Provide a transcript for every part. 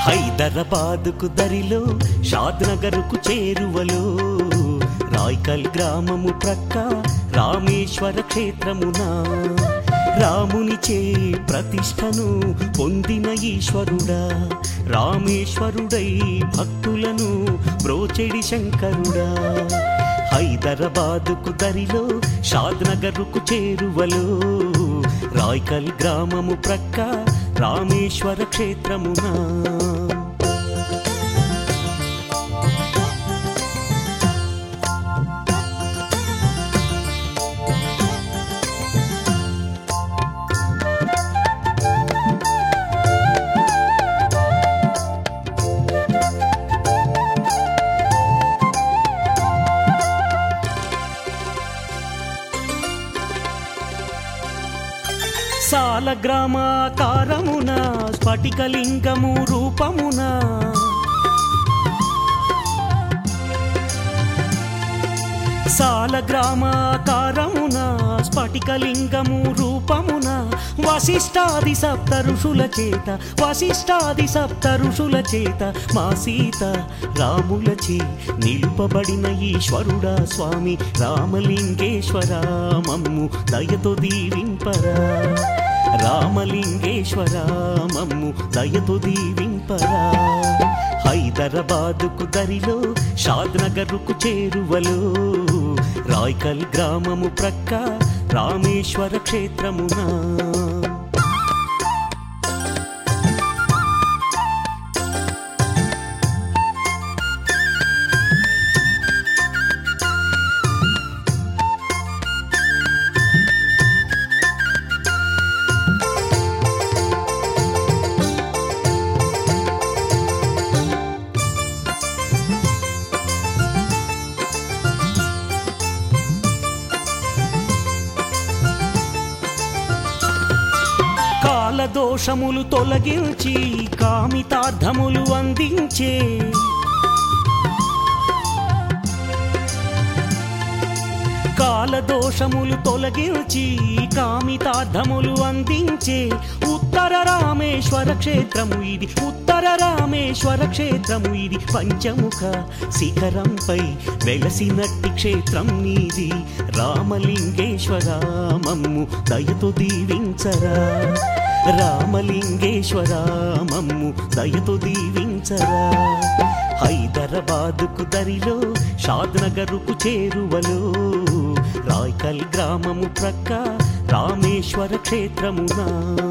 హైదరాబాదుకు దరిలో షాద్నగర్కు చేరువలో రాయ్కల్ గ్రామము ప్రక్క రామేశ్వర క్షేత్రమున రామునిచే ప్రతిష్టను పొందిన ఈశ్వరుడా రామేశ్వరుడై భక్తులను బ్రోచెడి శంకరుడా హైదరాబాదుకు దరిలో షాద్నగర్కు చేరువలో రాయ్కల్ గ్రామము ప్రక్క రామేశ్వర క్షేత్రమునా సాల గ్రామాకారమున స్ఫటికలింగము రూపమున సాల గ్రామాకారమున స్ఫటికలింగము రూపమున వశిష్టాది సప్త ఋషుల చేత వశిష్టాది సప్త ఋషుల చేత మా సీత రాములచే నిలుపబడిన ఈశ్వరుడా స్వామి రామలింగేశ్వర మమ్ము దయతో దీవింపరా రామలింగేశ్వర మమ్ము దయతో దీవింపరా హైదరాబాదుకు దరిలో షాద్నగర్కు చేరువలో రాయ్కల్ గ్రామము ప్రక్క రామేశ్వర క్షేత్రమునా కాలదోషములు తొలగించి కామితార్థములు అందించే కాలదోషములు తొలగించి కామితార్థములు అందించే ఉత్తర రామేశ్వర క్షేత్రము ఇది ఉత్తర రామేశ్వర క్షేత్రము ఇది పంచముఖ శిఖరంపై వెలసినట్టి క్షేత్రం నీది రామలింగేశ్వర మమ్ము దయతో దీవించరా రామలింగేశ్వర మమ్ము దయతో దీవించరా హైదరాబాదుకు దరిలో షాద్నగరుకు చేరువలో రాయ్కల్ గ్రామము ప్రక్క రామేశ్వర క్షేత్రమునా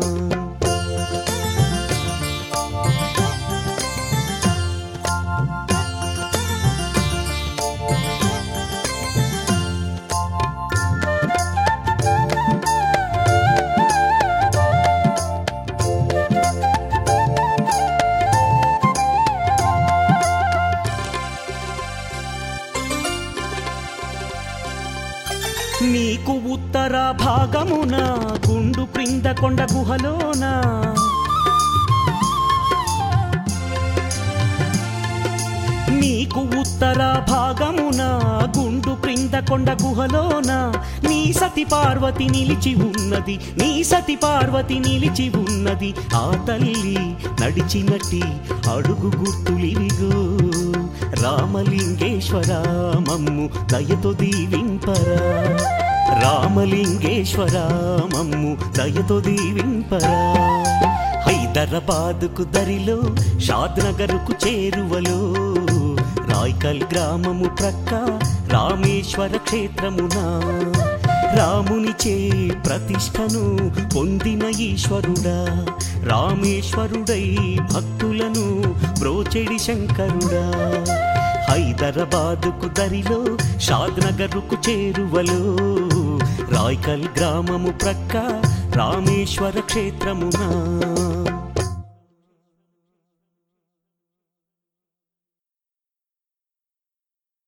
నీకు ఉత్తర భాగమున గుండు క్రింద కొండ గుహలోన నీకు ఉత్తర భాగమున గుండు క్రింద కొండ గుహలోన నీ సతి పార్వతి నిలిచి ఉన్నది నీ సతి పార్వతి నిలిచి ఉన్నది ఆ తల్లి నడిచినట్టి అడుగు గుర్తులివిగో రామలింగేశ్వర మమ్ము దయతో దీవింపరా రామలింగేశ్వర మమ్ము దయతో దీవింపరా హైదరాబాదుకు దరిలో షాద్నగర్కు చేరువలో రాయ్కల్ గ్రామము ప్రక్క రామేశ్వర క్షేత్రమునా రామునిచే ప్రతిష్టను పొందిన ఈశ్వరుడా రామేశ్వరుడై భక్తులను బ్రోచెడి శంకరుడా హైదరాబాదుకు దరిలో షాద్నగర్కు చేరువలో రాయ్కల్ గ్రామము ప్రక్క రామేశ్వర క్షేత్రమునా